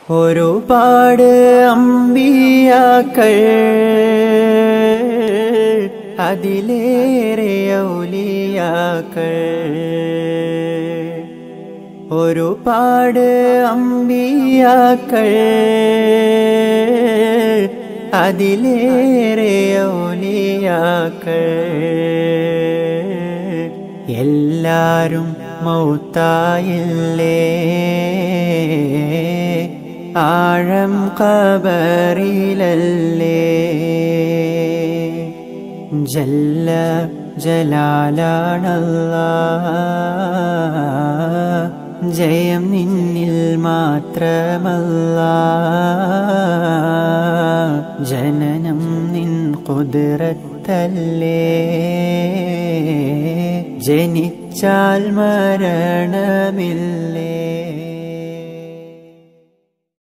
ഒരുപാട് അമ്പിയാക്കൾ അതിലേറെ ഔലിയാക്കൾ ഒരുപാട് അമ്പിയാക്കൾ അതിലേറെ ഔലിയാക്കൾ എല്ലാരും മൗത്തായില്ലേ ആഴം കബറിലല്ലേ ജല്ല ജലാലാണല്ല ജയം നിന്നിൽ മാത്രമല്ല ജനനം നിൻ കുതിരത്തല്ലേ ജനിച്ചാൽ മരണമില്ലേ